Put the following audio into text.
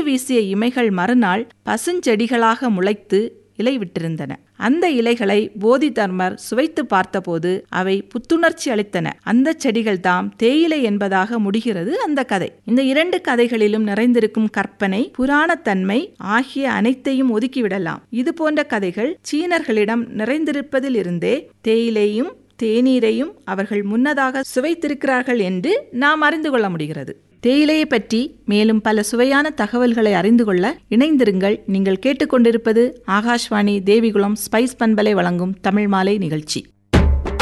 வீசிய இமைகள் மறுநாள் பசுஞ்செடிகளாக முளைத்து இலை விட்டிருந்தன அந்த இலைகளை போதி தர்மர் சுவைத்து பார்த்தபோது அவை புத்துணர்ச்சி அளித்தன அந்த செடிகள் தாம் தேயிலை என்பதாக முடிகிறது அந்த கதை இந்த இரண்டு கதைகளிலும் நிறைந்திருக்கும் கற்பனை புராணத்தன்மை ஆகிய அனைத்தையும் ஒதுக்கிவிடலாம் இது போன்ற கதைகள் சீனர்களிடம் நிறைந்திருப்பதில் இருந்தே தேயிலையும் தேநீரையும் அவர்கள் முன்னதாக சுவைத்திருக்கிறார்கள் என்று நாம் அறிந்து கொள்ள முடிகிறது தேயிலையை பற்றி மேலும் பல சுவையான தகவல்களை அறிந்து கொள்ள இணைந்திருங்கள் நீங்கள் கேட்டுக்கொண்டிருப்பது ஆகாஷ்வாணி தேவிகுளம் ஸ்பைஸ் பண்பலை வழங்கும் தமிழ் மாலை நிகழ்ச்சி